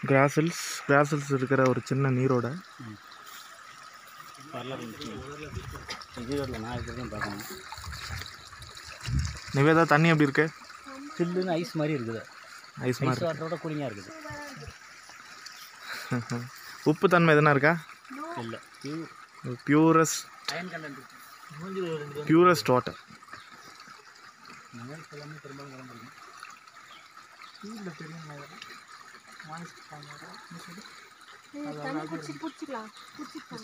கிராசல்ஸ் கிராசல்ஸ் இருக்கிற ஒரு சின்ன நீரோட வரலாறு விஜயோட நான் இருக்கிறதும் பார்க்கணும் நிவேதா தண்ணி எப்படி இருக்கு சில்லுன்னு ஐஸ் மாதிரி இருக்குது ஐஸ் ஐஸ் மாதிரி வாட்டரோட கூலிங்காக இருக்குது உப்பு தன்மை எதுனா இருக்கா இல்லை pure purest iron content purest water minerals எல்லாமே பெரும்பாலும் வர முடியும் தண்ணி பிடிச்சி பிடிச்சிக்கலாம் பிடிச்சிக்கலாம்